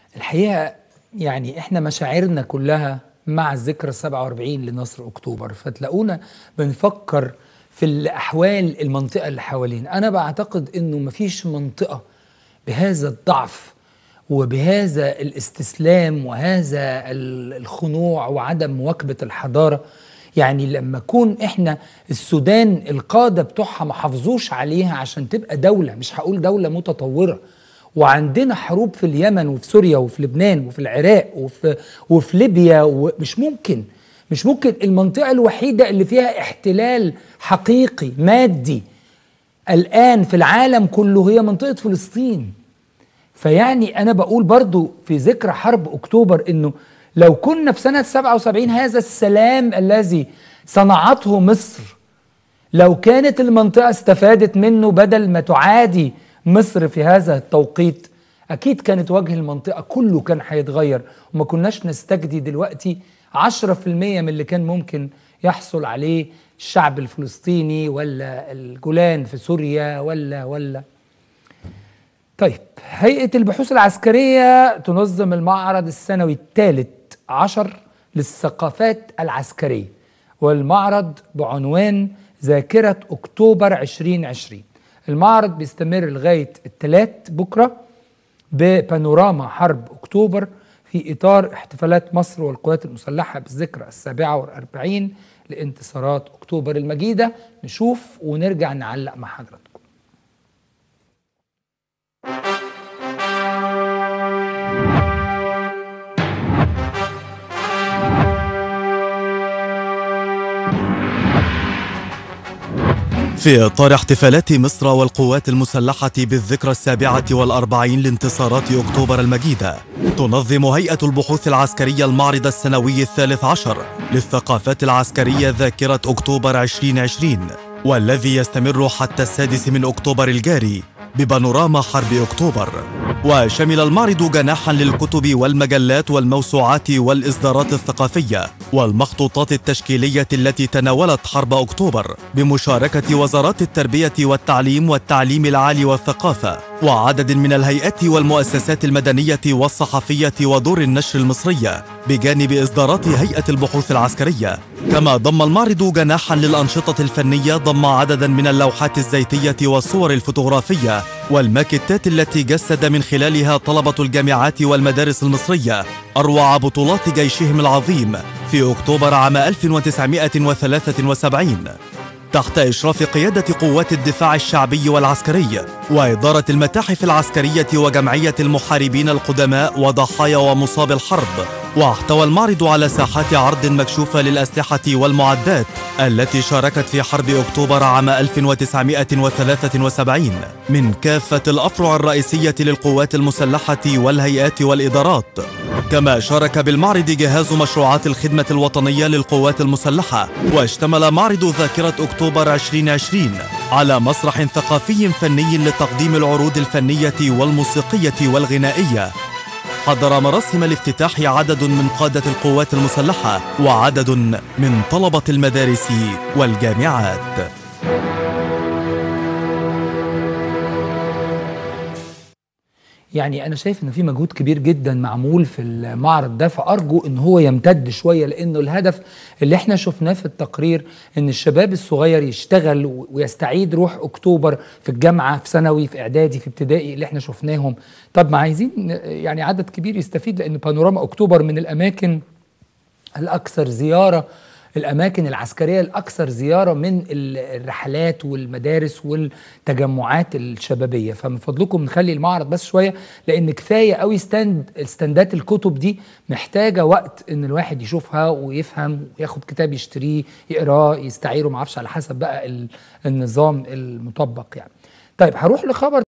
الحقيقة يعني احنا مشاعرنا كلها مع الذكرى 47 لنصر اكتوبر فتلاقونا بنفكر في الاحوال المنطقة اللي حوالينا انا بعتقد انه مفيش منطقة بهذا الضعف وبهذا الاستسلام وهذا الخنوع وعدم مواكبة الحضارة يعني لما يكون احنا السودان القادة بتوعها ما حافظوش عليها عشان تبقى دولة مش هقول دولة متطورة وعندنا حروب في اليمن وفي سوريا وفي لبنان وفي العراق وفي وفي ليبيا ومش ممكن مش ممكن المنطقة الوحيدة اللي فيها احتلال حقيقي مادي الآن في العالم كله هي منطقة فلسطين فيعني أنا بقول برضو في ذكرى حرب أكتوبر إنه لو كنا في سنة 77 هذا السلام الذي صنعته مصر لو كانت المنطقة استفادت منه بدل ما تعادي مصر في هذا التوقيت أكيد كانت وجه المنطقة كله كان هيتغير وما كناش نستجدي دلوقتي 10% من اللي كان ممكن يحصل عليه الشعب الفلسطيني ولا الجولان في سوريا ولا ولا طيب هيئة البحوث العسكرية تنظم المعرض السنوي الثالث عشر للثقافات العسكرية والمعرض بعنوان ذاكرة أكتوبر 2020 المعرض بيستمر لغاية الثلاث بكرة ببانوراما حرب أكتوبر في إطار احتفالات مصر والقوات المسلحة بالذكرى السابعة والأربعين لانتصارات أكتوبر المجيدة نشوف ونرجع نعلق مع حضراتكم في إطار احتفالات مصر والقوات المسلحة بالذكرى السابعة والأربعين لانتصارات أكتوبر المجيدة تنظم هيئة البحوث العسكرية المعرض السنوي الثالث عشر للثقافات العسكرية ذاكرة أكتوبر 2020 والذي يستمر حتى السادس من أكتوبر الجاري ببانوراما حرب أكتوبر وشمل المعرض جناحا للكتب والمجلات والموسوعات والإصدارات الثقافية والمخطوطات التشكيلية التي تناولت حرب أكتوبر بمشاركة وزارات التربية والتعليم والتعليم العالي والثقافة وعدد من الهيئات والمؤسسات المدنية والصحفية ودور النشر المصرية بجانب إصدارات هيئة البحوث العسكرية كما ضم المعرض جناحا للأنشطة الفنية ضم عددا من اللوحات الزيتية والصور الفوتوغرافية والماكتات التي جسد من خلالها طلبة الجامعات والمدارس المصرية أروع بطولات جيشهم العظيم في أكتوبر عام 1973 تحت إشراف قيادة قوات الدفاع الشعبي والعسكري وإدارة المتاحف العسكرية وجمعية المحاربين القدماء وضحايا ومصاب الحرب واحتوى المعرض على ساحات عرض مكشوفة للأسلحة والمعدات التي شاركت في حرب أكتوبر عام 1973 من كافة الأفرع الرئيسية للقوات المسلحة والهيئات والإدارات كما شارك بالمعرض جهاز مشروعات الخدمة الوطنية للقوات المسلحة واشتمل معرض ذاكرة أكتوبر 2020 على مسرح ثقافي فني لتقديم العروض الفنية والموسيقية والغنائية حضر مراسم الافتتاح عدد من قادة القوات المسلحة وعدد من طلبة المدارس والجامعات يعني انا شايف ان في مجهود كبير جدا معمول في المعرض ده فارجو ان هو يمتد شويه لانه الهدف اللي احنا شفناه في التقرير ان الشباب الصغير يشتغل ويستعيد روح اكتوبر في الجامعه في ثانوي في اعدادي في ابتدائي اللي احنا شفناهم طب ما عايزين يعني عدد كبير يستفيد لان بانوراما اكتوبر من الاماكن الاكثر زياره الأماكن العسكرية الأكثر زيارة من الرحلات والمدارس والتجمعات الشبابية فمن فضلكم نخلي المعرض بس شوية لأن كفاية قوي ستاند استندات الكتب دي محتاجة وقت إن الواحد يشوفها ويفهم وياخد كتاب يشتريه يقراه يستعيره معرفش على حسب بقى النظام المطبق يعني طيب هروح لخبر